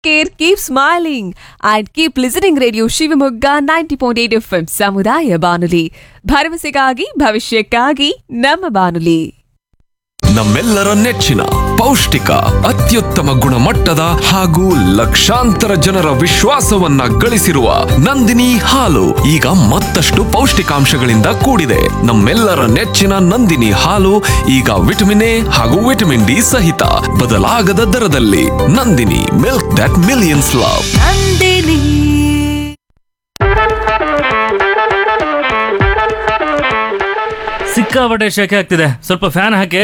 care, keep smiling and keep listening Radio Shivamogga 90.8 FM ಸಮುದಾಯ ಬಾನುಲಿ ಭರವಸೆಗಾಗಿ ಭವಿಷ್ಯಕ್ಕಾಗಿ ನಮ್ಮ ಬಾನುಲಿ ನಮ್ಮೆಲ್ಲರ ನೆಚ್ಚಿನ ಪೌಷ್ಟಿಕ ಅತ್ಯುತ್ತಮ ಗುಣಮಟ್ಟದ ಹಾಗೂ ಲಕ್ಷಾಂತರ ಜನರ ವಿಶ್ವಾಸವನ್ನ ಗಳಿಸಿರುವ ನಂದಿನಿ ಹಾಲು ಈಗ ಮತ್ತಷ್ಟು ಪೌಷ್ಟಿಕಾಂಶಗಳಿಂದ ಕೂಡಿದೆ ನಮ್ಮೆಲ್ಲರ ನೆಚ್ಚಿನ ನಂದಿನಿ ಹಾಲು ಈಗ ವಿಟಮಿನ್ ಎ ಹಾಗೂ ವಿಟಮಿನ್ ಡಿ ಸಹಿತ ಬದಲಾಗದ ದರದಲ್ಲಿ Nandini milk that millions love ಸಿಕ್ಕಾಪಟ್ಟೆ ಶೆಕೆ ಆಗ್ತಿದೆ ಸ್ವಲ್ಪ ಫ್ಯಾನ್ ಹಾಕಿ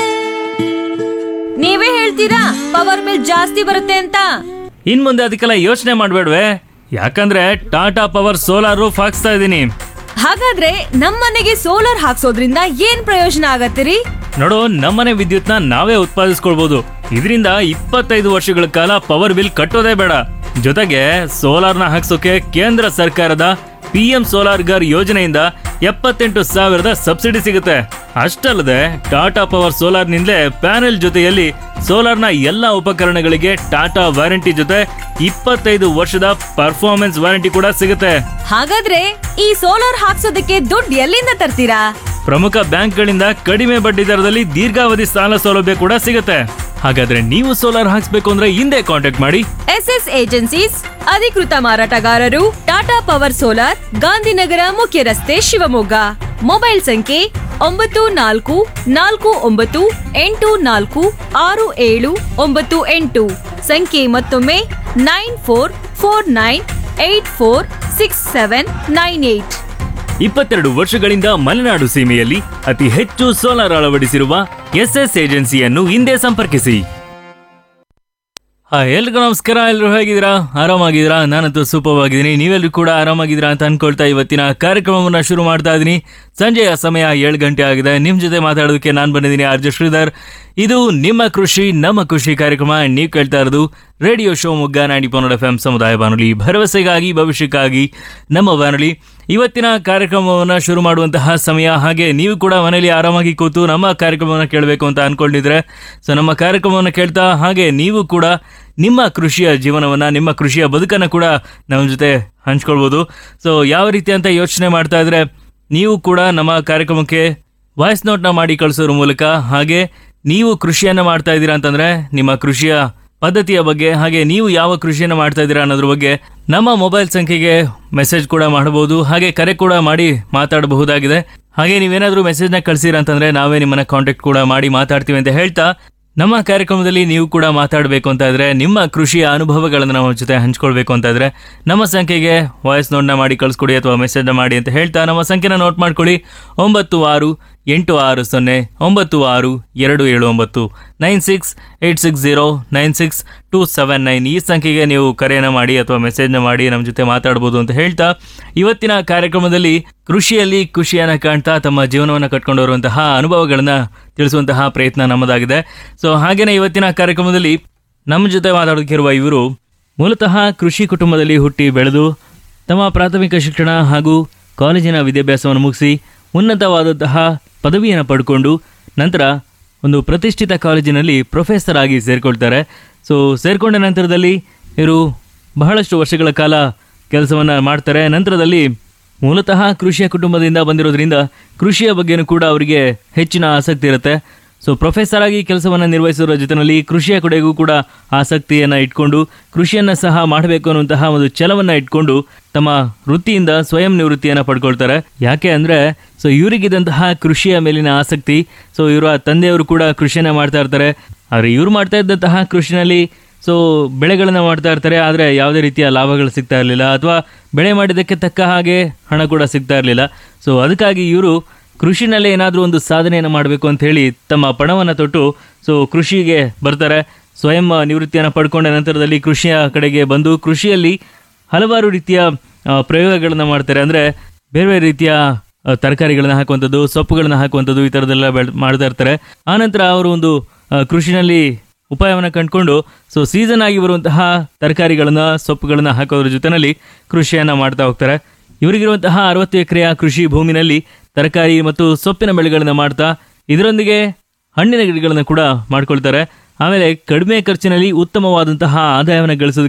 ನೀವೇ ಹೇಳ್ತೀರಾ ಪವರ್ ಬಿಲ್ ಜಾಸ್ತಿ ಬರುತ್ತೆ ಅಂತ ಇನ್ ಮುಂದೆ ಅದಕ್ಕೆಲ್ಲ ಯೋಚನೆ ಮಾಡ್ಬೇಡ್ವೆ ಯಾಕಂದ್ರೆ ಟಾಟಾ ಪವರ್ ಸೋಲಾರ್ ರೂಫ್ ಹಾಕ್ಸ್ತಾ ಇದ್ದೀನಿ ಹಾಗಾದ್ರೆ ನಮ್ಮನೆಗೆ ಸೋಲಾರ್ ಹಾಕ್ಸೋದ್ರಿಂದ ಏನ್ ಪ್ರಯೋಜನ ಆಗತ್ತಿರಿ ನೋಡು ನಮ್ಮನೆ ವಿದ್ಯುತ್ನ ನಾವೇ ಉತ್ಪಾದಿಸ್ಕೊಳ್ಬಹುದು ಇದರಿಂದ ಇಪ್ಪತ್ತೈದು ವರ್ಷಗಳ ಕಾಲ ಪವರ್ ಬಿಲ್ ಕಟ್ಟೋದೇ ಬೇಡ ಜೊತೆಗೆ ಸೋಲಾರ್ನ ಹಾಕ್ಸೋಕೆ ಕೇಂದ್ರ ಸರ್ಕಾರದ ಪಿ ಎಂ ಸೋಲಾರ್ ಗರ್ ಯೋಜನೆಯಿಂದ ಎಪ್ಪತ್ತೆಂಟು ಸಾವಿರದ ಸಬ್ಸಿಡಿ ಸಿಗುತ್ತೆ ಅಷ್ಟಲ್ಲದೆ ಟಾಟಾ ಪವರ್ ಸೋಲಾರ್ನಿಂದಲೇ ಪ್ಯಾನೆಲ್ ಜೊತೆಯಲ್ಲಿ ಸೋಲಾರ್ನ ಎಲ್ಲ ಉಪಕರಣಗಳಿಗೆ ಟಾಟಾ ವಾರಂಟಿ ಜೊತೆ ಇಪ್ಪತ್ತೈದು ವರ್ಷದ ಪರ್ಫಾರ್ಮೆನ್ಸ್ ವಾರಂಟಿ ಕೂಡ ಸಿಗುತ್ತೆ ಹಾಗಾದ್ರೆ ಈ ಸೋಲಾರ್ ಹಾಕ್ಸೋದಕ್ಕೆ ದುಡ್ಡು ಎಲ್ಲಿಂದ ತರ್ತೀರಾ ಪ್ರಮುಖ ಬ್ಯಾಂಕ್ಗಳಿಂದ ಕಡಿಮೆ ಬಡ್ಡಿ ದರದಲ್ಲಿ ದೀರ್ಘಾವಧಿ ಸಾಲ ಸೌಲಭ್ಯ ಕೂಡ ಸಿಗುತ್ತೆ ಹಾಗಾದ್ರೆ ನೀವು ಸೋಲಾರ್ ಹಾಕ್ಸ್ಬೇಕು ಅಂದ್ರೆ ಹಿಂದೆ ಕಾಂಟ್ಯಾಕ್ಟ್ ಮಾಡಿ ಎಸ್ ಎಸ್ ಏಜೆನ್ಸೀಸ್ ಅಧಿಕೃತ ಮಾರಾಟಗಾರರು ಟಾಟಾ ಪವರ್ ಸೋಲಾರ್ ಗಾಂಧಿನಗರ ಮುಖ್ಯ ರಸ್ತೆ ಶಿವಮೊಗ್ಗ ಮೊಬೈಲ್ ಸಂಖ್ಯೆ ಒಂಬತ್ತು ನಾಲ್ಕು ನಾಲ್ಕು ಒಂಬತ್ತು ಎಂಟು ನಾಲ್ಕು ಆರು ಏಳು ಒಂಬತ್ತು ಎಂಟು ಸಂಖ್ಯೆ ಮತ್ತೊಮ್ಮೆ nine four four nine eight four six seven nine eight ಇಪ್ಪತ್ತೆರಡು ವರ್ಷಗಳಿಂದ ಮಲೆನಾಡು ಸೀಮೆಯಲ್ಲಿ ಅತಿ ಹೆಚ್ಚು ಸೋಲಾರ್ ಅಳವಡಿಸಿರುವ ಎಸ್ಎಸ್ ಏಜೆನ್ಸಿಯನ್ನು ಹಿಂದೆ ಸಂಪರ್ಕಿಸಿ ಹಾ ಎಲ್ರಿಗೂ ನಮಸ್ಕಾರ ಎಲ್ಲರೂ ಹೇಗಿದ್ದೀರಾ ಆರಾಮಾಗಿದ್ದೀರಾ ನಾನಂತೂ ಸೂಪರ್ ಆಗಿದ್ದೀನಿ ನೀವೆಲ್ಲರೂ ಕೂಡ ಆರಾಮಾಗಿದ್ದೀರಾ ಅಂತ ಅನ್ಕೊಳ್ತಾ ಇವತ್ತಿನ ಕಾರ್ಯಕ್ರಮವನ್ನ ಶುರು ಮಾಡ್ತಾ ಇದ್ದೀನಿ ಸಂಜೆಯ ಸಮಯ ಏಳು ಗಂಟೆ ಆಗಿದೆ ನಿಮ್ ಜೊತೆ ಮಾತಾಡೋದಕ್ಕೆ ನಾನು ಬಂದಿದ್ದೀನಿ ಆರ್ ಜೆ ಶ್ರೀಧರ್ ಇದು ನಿಮ್ಮ ಕೃಷಿ ನಮ್ಮ ಖುಷಿ ಕಾರ್ಯಕ್ರಮ ನೀವು ಕೇಳ್ತಾ ಇರೋದು ರೇಡಿಯೋ ಶೋ ಮುಗ್ಗ ನಾಡಿ ಪನ್ನಡ ಎಫ್ ಸಮುದಾಯ ಬಾನುಲಿ ಭರವಸೆಗಾಗಿ ಭವಿಷ್ಯಕ್ಕಾಗಿ ನಮ್ಮ ಬಾನುಲಿ ಇವತ್ತಿನ ಕಾರ್ಯಕ್ರಮವನ್ನು ಶುರು ಮಾಡುವಂತಹ ಸಮಯ ಹಾಗೆ ನೀವು ಕೂಡ ಮನೆಯಲ್ಲಿ ಆರಾಮಾಗಿ ಕೂತು ನಮ್ಮ ಕಾರ್ಯಕ್ರಮವನ್ನು ಕೇಳಬೇಕು ಅಂತ ಅನ್ಕೊಂಡಿದ್ರೆ ಸೊ ನಮ್ಮ ಕಾರ್ಯಕ್ರಮವನ್ನು ಕೇಳ್ತಾ ಹಾಗೆ ನೀವು ಕೂಡ ನಿಮ್ಮ ಕೃಷಿಯ ಜೀವನವನ್ನ ನಿಮ್ಮ ಕೃಷಿಯ ಬದುಕನ್ನು ಕೂಡ ನಮ್ಮ ಜೊತೆ ಹಂಚ್ಕೊಳ್ಬೋದು ಸೊ ಯಾವ ರೀತಿ ಅಂತ ಯೋಚನೆ ಮಾಡ್ತಾ ಇದ್ರೆ ನೀವು ಕೂಡ ನಮ್ಮ ಕಾರ್ಯಕ್ರಮಕ್ಕೆ ವಾಯ್ಸ್ ನೋಟ್ನ ಮಾಡಿ ಕಳಿಸೋದ್ರ ಮೂಲಕ ಹಾಗೆ ನೀವು ಕೃಷಿಯನ್ನ ಮಾಡ್ತಾ ಇದ್ದೀರಾ ಅಂತಂದ್ರೆ ನಿಮ್ಮ ಕೃಷಿಯ ಪದ್ಧತಿಯ ಬಗ್ಗೆ ಹಾಗೆ ನೀವು ಯಾವ ಕೃಷಿಯನ್ನ ಮಾಡ್ತಾ ಇದ್ದೀರಾ ಅನ್ನೋದ್ರ ಬಗ್ಗೆ ನಮ್ಮ ಮೊಬೈಲ್ ಸಂಖ್ಯೆಗೆ ಮೆಸೇಜ್ ಕೂಡ ಮಾಡಬಹುದು ಹಾಗೆ ಕರೆ ಕೂಡ ಮಾಡಿ ಮಾತಾಡಬಹುದಾಗಿದೆ ಹಾಗೆ ನೀವೇನಾದ್ರೂ ಮೆಸೇಜ್ನ ಕಳಿಸಿರ ಅಂತಂದ್ರೆ ನಾವೇ ನಿಮ್ಮನ್ನ ಕಾಂಟ್ಯಾಕ್ಟ್ ಕೂಡ ಮಾಡಿ ಮಾತಾಡ್ತೀವಿ ಅಂತ ಹೇಳ್ತಾ ನಮ್ಮ ಕಾರ್ಯಕ್ರಮದಲ್ಲಿ ನೀವು ಕೂಡ ಮಾತಾಡಬೇಕು ಅಂತ ಇದ್ರೆ ನಿಮ್ಮ ಕೃಷಿಯ ಅನುಭವಗಳನ್ನು ನಮ್ಮ ಜೊತೆ ಹಂಚ್ಕೊಳ್ಬೇಕು ಅಂತ ಇದ್ರೆ ನಮ್ಮ ಸಂಖ್ಯೆಗೆ ವಾಯ್ಸ್ ನೋಟ್ನ ಮಾಡಿ ಕಳಿಸ್ಕೊಡಿ ಅಥವಾ ಮೆಸೇಜ್ನ ಮಾಡಿ ಅಂತ ಹೇಳ್ತಾ ನಮ್ಮ ಸಂಖ್ಯೆನ ನೋಟ್ ಮಾಡ್ಕೊಳ್ಳಿ ಒಂಬತ್ತು ಆರು ಎಂಟು ಆರು ಸೊನ್ನೆ ಒಂಬತ್ತು ಆರು ಎರಡು ಏಳು ಒಂಬತ್ತು nine six eight six zero nine six two seven nine ಈ ಸಂಖ್ಯೆಗೆ ನೀವು ಕರೆಯನ್ನು ಮಾಡಿ ಅಥವಾ ಮೆಸೇಜ್ನ ಮಾಡಿ ನಮ್ಮ ಜೊತೆ ಮಾತಾಡ್ಬೋದು ಅಂತ ಹೇಳ್ತಾ ಇವತ್ತಿನ ಕಾರ್ಯಕ್ರಮದಲ್ಲಿ ಕೃಷಿಯಲ್ಲಿ ಖುಷಿಯನ್ನು ಕಾಣ್ತಾ ತಮ್ಮ ಜೀವನವನ್ನು ಕಟ್ಕೊಂಡು ಬರುವಂತಹ ಅನುಭವಗಳನ್ನು ತಿಳಿಸುವಂತಹ ಪ್ರಯತ್ನ ನಮ್ಮದಾಗಿದೆ ಸೊ ಹಾಗೇನೆ ಇವತ್ತಿನ ಕಾರ್ಯಕ್ರಮದಲ್ಲಿ ನಮ್ಮ ಜೊತೆ ಮಾತಾಡೋದಕ್ಕಿರುವ ಇವರು ಮೂಲತಃ ಕೃಷಿ ಕುಟುಂಬದಲ್ಲಿ ಹುಟ್ಟಿ ಬೆಳೆದು ತಮ್ಮ ಪ್ರಾಥಮಿಕ ಶಿಕ್ಷಣ ಹಾಗೂ ಕಾಲೇಜಿನ ವಿದ್ಯಾಭ್ಯಾಸವನ್ನು ಮುಗಿಸಿ ಉನ್ನತವಾದಂತಹ ಪದವಿಯನ್ನು ಪಡ್ಕೊಂಡು ನಂತರ ಒಂದು ಪ್ರತಿಷ್ಠಿತ ಕಾಲೇಜಿನಲ್ಲಿ ಪ್ರೊಫೆಸರ್ ಆಗಿ ಸೇರಿಕೊಳ್ತಾರೆ ಸೊ ಸೇರಿಕೊಂಡ ನಂತರದಲ್ಲಿ ಇವರು ಬಹಳಷ್ಟು ವರ್ಷಗಳ ಕಾಲ ಕೆಲಸವನ್ನು ಮಾಡ್ತಾರೆ ನಂತರದಲ್ಲಿ ಮೂಲತಃ ಕೃಷಿಯ ಕುಟುಂಬದಿಂದ ಬಂದಿರೋದ್ರಿಂದ ಕೃಷಿಯ ಬಗ್ಗೆನೂ ಕೂಡ ಅವರಿಗೆ ಹೆಚ್ಚಿನ ಆಸಕ್ತಿ ಇರುತ್ತೆ ಸೊ ಪ್ರೊಫೆಸರ್ ಆಗಿ ಕೆಲಸವನ್ನು ನಿರ್ವಹಿಸುವ ಜೊತೆಯಲ್ಲಿ ಕೃಷಿಯ ಕಡೆಗೂ ಕೂಡ ಆಸಕ್ತಿಯನ್ನು ಇಟ್ಕೊಂಡು ಕೃಷಿಯನ್ನು ಸಹ ಮಾಡಬೇಕು ಅನ್ನುವಂತಹ ಒಂದು ಛಲವನ್ನು ಇಟ್ಕೊಂಡು ತಮ್ಮ ವೃತ್ತಿಯಿಂದ ಸ್ವಯಂ ನಿವೃತ್ತಿಯನ್ನು ಪಡ್ಕೊಳ್ತಾರೆ ಯಾಕೆ ಅಂದರೆ ಸೊ ಇವರಿಗಿದ್ದಂತಹ ಕೃಷಿಯ ಮೇಲಿನ ಆಸಕ್ತಿ ಸೊ ಇವರ ತಂದೆಯವರು ಕೂಡ ಕೃಷಿಯನ್ನು ಮಾಡ್ತಾ ಇರ್ತಾರೆ ಆದರೆ ಇವರು ಮಾಡ್ತಾ ಇದ್ದಂತಹ ಕೃಷಿನಲ್ಲಿ ಸೊ ಬೆಳೆಗಳನ್ನು ಮಾಡ್ತಾ ಇರ್ತಾರೆ ಆದರೆ ಯಾವುದೇ ರೀತಿಯ ಲಾಭಗಳು ಸಿಗ್ತಾ ಇರಲಿಲ್ಲ ಅಥವಾ ಬೆಳೆ ಮಾಡಿದ್ದಕ್ಕೆ ತಕ್ಕ ಹಾಗೆ ಹಣ ಕೂಡ ಸಿಗ್ತಾ ಇರಲಿಲ್ಲ ಸೊ ಅದಕ್ಕಾಗಿ ಇವರು ಕೃಷಿನಲ್ಲೇ ಏನಾದರೂ ಒಂದು ಸಾಧನೆಯನ್ನು ಮಾಡಬೇಕು ಅಂತ ಹೇಳಿ ತಮ್ಮ ಪಣವನ್ನು ತೊಟ್ಟು ಸೊ ಕೃಷಿಗೆ ಬರ್ತಾರೆ ಸ್ವಯಂ ನಿವೃತ್ತಿಯನ್ನು ಪಡ್ಕೊಂಡ ನಂತರದಲ್ಲಿ ಕೃಷಿಯ ಕಡೆಗೆ ಬಂದು ಕೃಷಿಯಲ್ಲಿ ಹಲವಾರು ರೀತಿಯ ಆ, ಪ್ರಯೋಗಗಳನ್ನು ಮಾಡ್ತಾರೆ ಅಂದರೆ ಬೇರೆ ಬೇರೆ ರೀತಿಯ ಆ, ತರಕಾರಿಗಳನ್ನ ಹಾಕುವಂಥದ್ದು ಸೊಪ್ಪುಗಳನ್ನ ಹಾಕುವಂಥದ್ದು ಈ ಥರದ್ದೆಲ್ಲ ಬೆಳ್ ಮಾಡ್ತಾ ಇರ್ತಾರೆ ಆನಂತರ ಅವರು ಒಂದು ಆ, ಕೃಷಿನಲ್ಲಿ ಉಪಾಯವನ್ನು ಕಂಡುಕೊಂಡು ಸೊ ಸೀಸನ್ ಆಗಿ ಬರುವಂತಹ ತರಕಾರಿಗಳನ್ನ ಸೊಪ್ಪುಗಳನ್ನ ಹಾಕೋದ್ರ ಜೊತೆನಲ್ಲಿ ಕೃಷಿಯನ್ನ ಮಾಡ್ತಾ ಹೋಗ್ತಾರೆ ಇವರಿಗಿರುವಂತಹ ಅರವತ್ತು ಎಕರೆಯ ಕೃಷಿ ಭೂಮಿನಲ್ಲಿ ತರಕಾರಿ ಮತ್ತು ಸೊಪ್ಪಿನ ಬೆಳೆಗಳನ್ನ ಮಾಡ್ತಾ ಇದರೊಂದಿಗೆ ಹಣ್ಣಿನ ಗಿಡಗಳನ್ನು ಕೂಡ ಮಾಡ್ಕೊಳ್ತಾರೆ ಆಮೇಲೆ ಕಡಿಮೆ ಖರ್ಚಿನಲ್ಲಿ ಉತ್ತಮವಾದಂತಹ ಆದಾಯವನ್ನು ಗಳಿಸೋದಕ್ಕೆ